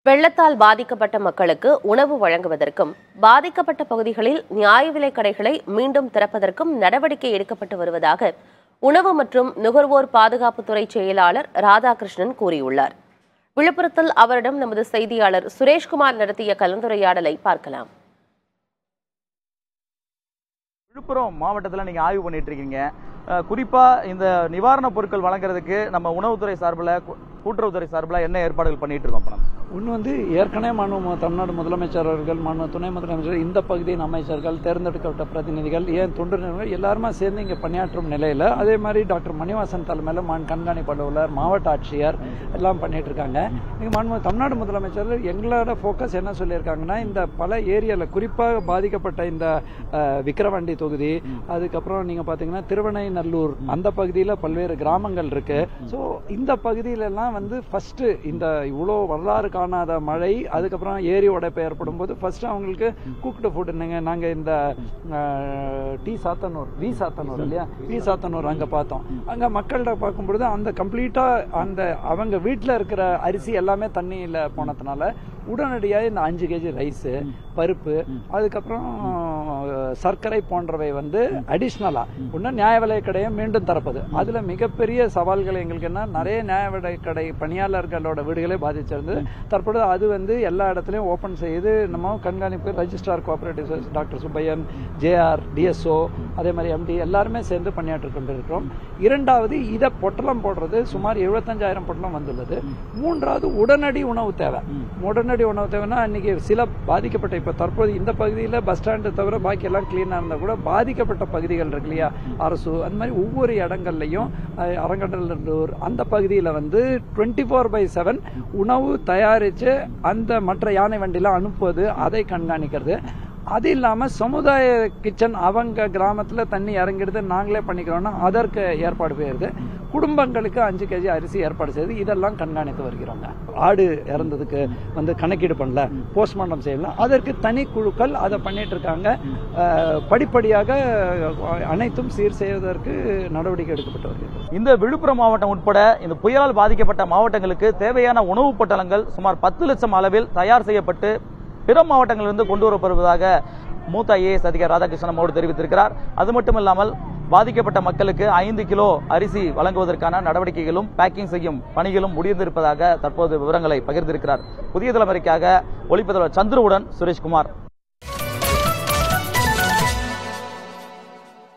வெள்ளத்தால் பாதிக்கப்பட்ட மக்களுக்கு உணவு வழங்குவதற்கும் பாதிக்கப்பட்ட பகுதிகளில் நியாய விலைக் கடைகளை மீண்டும் திறப்பதற்கும் நடவடிக்கை எடுக்கப்பட்டு வருவதாக உணவு மற்றும் நுகர்வோர் பாதுகாப்புத்துறை செயலாளர் ராதாகிருஷ்ணன் கூறியுள்ளார் விழுப்புரத்தில் அவரிடம் நமது செய்தியாளர் சுரேஷ்குமார் நடத்திய கலந்துரையாடலை பார்க்கலாம் விழுப்புரம் மாவட்டத்தில் நீங்கள் ஆய்வு பண்ணிட்டு இருக்கீங்க அஹ், குறிப்பா இந்த நிவாரணப் பொருட்கள் வழங்குறதுக்கு நம்ம உணவுத்துறை சார்பில் கூ- கூட்டுறவுத்துறை சார்பில் என்ன ஏற்பாடுகள் பண்ணிட்டு இருக்கோம் இப்போ நம்ம ஒன்று வந்து ஏற்கனவே மாண்பு மு- தமிழ்நாடு முதலமைச்சர் அவர்கள் மாண்பு துணை முதலமைச்சர் இந்த பகுதியின் அமைச்சர்கள் தேர்ந்தெடுக்கப்பட்ட பிரதிநிதிகள் ஏன் தொண்டு நிறுவனங்கள் எல்லாருமே சேர்ந்து இங்கே பணியாற்றும் நிலையில் அதே மாதிரி டாக்டர் மணிவாசன் தலைமையில் மான் கண்காணிப்பு அலுவலர் மாவட்ட ஆட்சியர் எல்லாம் பண்ணிட்டு இருக்காங்க இங்கே மாண்பு தமிழ்நாடு முதலமைச்சர் எங்களோட ஃபோக்கஸ் என்ன சொல்லியிருக்காங்கன்னா இந்த பல ஏரியாவில் குறிப்பாக பாதிக்கப்பட்ட இந்த அஹ், விக்கிரவாண்டி தொகுதி அதுக்கப்புறம் நீங்கள் பார்த்தீங்கன்னா திருவனைநல்லூர் அந்த பகுதியில் பல்வேறு கிராமங்கள் இருக்கு ஸோ இந்த பகுதியிலெல்லாம் வந்து ஃபர்ஸ்ட் இந்த இவ்வளோ வரலாறு காணாத மழை அதுக்கப்புறம் ஏரி உடைப்பு ஏற்படும் போது ஃபர்ஸ்ட் அவங்களுக்கு குக்டு ஃபுட் என்னங்க நாங்கள் இந்த அஹ், டி சாத்தனூர் வி சாத்தனூர் இல்லையா வி சாத்தனூர் அங்கே பார்த்தோம் அங்கே மக்கள்கிட்ட பார்க்கும்பொழுது அந்த கம்ப்ளீட்டாக அந்த அவங்க வீட்டில் இருக்கிற அரிசி எல்லாமே தண்ணியில் போனதுனால உடனடியாக இந்த அஞ்சு கேஜி ரைஸு பருப்பு அதுக்கப்புறம் அஹ், சர்க்கரை போன்றவை வந்து அடிஷ்னலாக இன்னும் நியாய விலை கடையை மீண்டும் திறப்பது அதில் மிகப்பெரிய சவால்கள் எங்களுக்கு என்ன நிறைய நியாய விலை கடை பணியாளர்களோட வீடுகளே பாதிச்சிருந்தது தற்பொழுது அது வந்து எல்லா இடத்துலையும் ஓப்பன் செய்து நம்ம கண்காணிப்பு registrar cooperative doctor Subbaiyan JR DSO அதே மாதிரி எம்டி எல்லாருமே சேர்ந்து பணியாற்றி கொண்டிருக்கிறோம் இரண்டாவது இதை பொட்டலம் போடுறது சுமார் எழுபத்தஞ்சாயிரம் பொட்டலம் வந்துள்ளது மூன்றாவது உடனடி உணவு தேவை உடனடி உணவு தேவைன்னா இன்னைக்கு சில பாதிக்கப்பட்ட இப்போ தற்போது இந்த பகுதியில் பஸ் ஸ்டாண்டு தவிர பாக்கி எல்லாம் கிளீனாக இருந்தால் கூட பாதிக்கப்பட்ட பகுதிகள் இருக்கு இல்லையா அரசு அந்த மாதிரி ஒவ்வொரு இடங்கள்லையும் அஹ், அரங்கநல்லூர் அந்த பகுதியில் வந்து டுவெண்ட்டி ஃபோர் பை செவன் உணவு தயாரித்து அந்த மற்ற யானை வண்டியில் அனுப்புவது அதை கண்காணிக்கிறது அது இல்லாமல் சமுதாய கிச்சன் அவங்க கிராமத்தில் தண்ணி இறங்கிடுது நாங்களே பண்ணிக்கிறோம்னா அதற்கு ஏற்பாடு செய்யுது குடும்பங்களுக்கு அஞ்சு கேஜி அரிசி ஏற்பாடு செய்து இதெல்லாம் கண்காணித்து வருகிறோங்க ஆடு இறந்ததுக்கு வந்து கணக்கீடு பண்ணல போஸ்ட்மார்ட்டம் செய்யலாம் அதற்கு தனி குழுக்கள் அதை பண்ணிட்டு இருக்காங்க அஹ், படிப்படியாக அஹ், அனைத்தும் சீர் செய்வதற்கு நடவடிக்கை எடுக்கப்பட்டு வருகிறது இந்த விழுப்புரம் மாவட்டம் உட்பட இந்த புயலால் பாதிக்கப்பட்ட மாவட்டங்களுக்கு தேவையான உணவுப் பொட்டலங்கள் சுமார் பத்து லட்சம் அளவில் தயார் செய்யப்பட்டு பிற மாவட்டங்களிலிருந்து கொண்டு வரப்படுவதாக மூத்த ஐஏஎஸ் அதிகாரி ராதாகிருஷ்ணன் நம்மோடு தெரிவித்திருக்கிறார் அது மட்டும் இல்லாமல் பாதிக்கப்பட்ட மக்களுக்கு ஐந்து கிலோ அரிசி வழங்குவதற்கான நடவடிக்கைகளும் பேக்கிங் செய்யும் பணிகளும் முடிந்திருப்பதாக தற்போது விவரங்களை பகிர்ந்திருக்கிறார் புதிய தலைமுறைக்காக ஒளிப்பதிவர் சந்துருவுடன் சுரேஷ்குமார்